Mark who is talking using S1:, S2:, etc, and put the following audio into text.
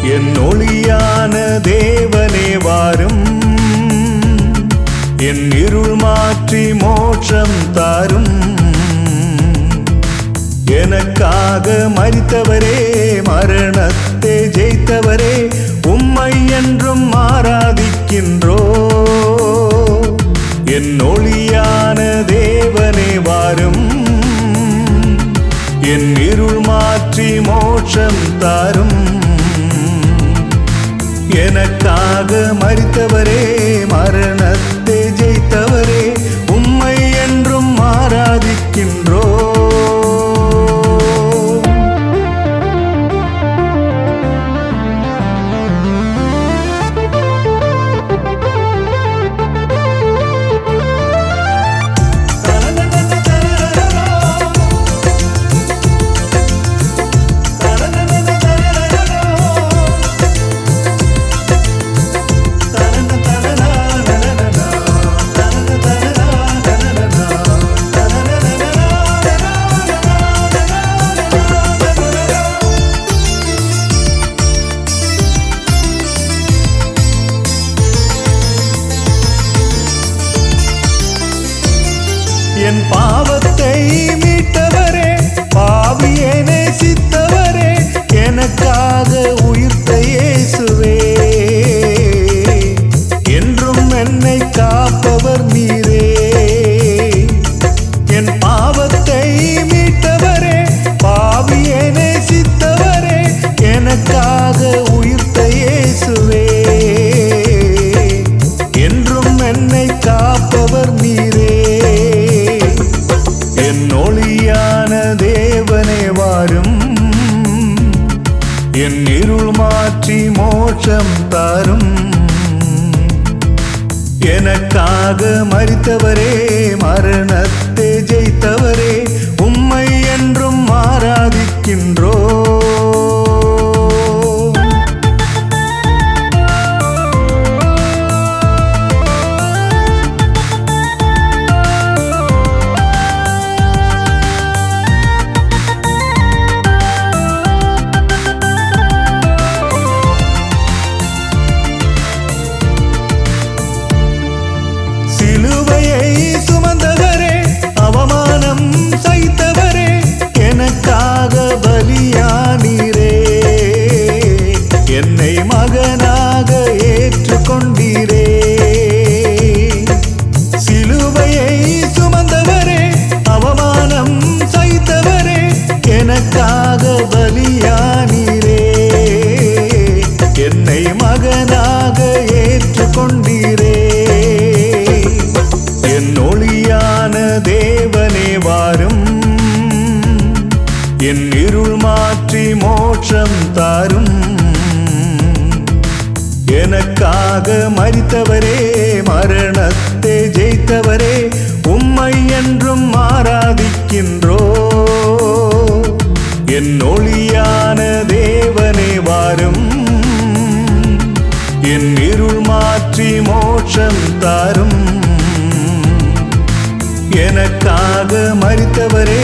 S1: என் ஒளியான தேவனே வாரும் என் இருள் மாற்றி மோட்சம் தாரும் எனக்காக மரித்தவரே மரணத்தை ஜெயித்தவரே உம்மை என்றும் ஆராதிக்கின்றோ என் ஒளியான தேவனே வாரும் என் இருள் மாற்றி மோட்சம் தாரும் எனக்காக மரித்தவரே மரணத்தை ஜெயித்தவரே உம்மை என்றும் ஆராதிக்கின்றோ என் பாவத்தை மீட்டவரே பாவியை நேசித்தவரே எனக்காக உயிர்த்த இயேசுவே என்றும் என்னை காப்பவர் நீரே என் பாவத்தை மீட்டவரே பாவியை நேசித்தவரே எனக்காக உயிர்த்த இயேசுவே என்றும் என்னை காப்பவர் நீரே என் ஒளியான தேவனே வாரும் என் இருள் மாற்றி மோட்சம் தாரும் எனக்காக மரித்தவரே மரணத்தை ஜெயித்தவரே உம்மை என்றும் ஆராதிக்கின்றோ சிலுவையை சுமந்தவரே அவமானம் சைத்தவரே எனக்காக பலியானீரே என்னை மகனாக ஏற்றுக்கொண்டீரே சிலுவையை சுமந்தவரே அவமானம் சைத்தவரே எனக்காக பலியானீரே என்னை மகனாக ஏற்றுக்கொண்டீரே என் ஒளியான தேவனே வாரும் என் இருள் மாற்றி மோட்சம் தாரும் எனக்காக மரித்தவரே மரணத்தை ஜெயித்தவரே உம்மை என்றும் ஆராதிக்கின்றோ என் ஒளியான தேவனே வாரும் என் இருள் மாற்றி மோட்சம் தாரும் எனக்காக மரித்தவரே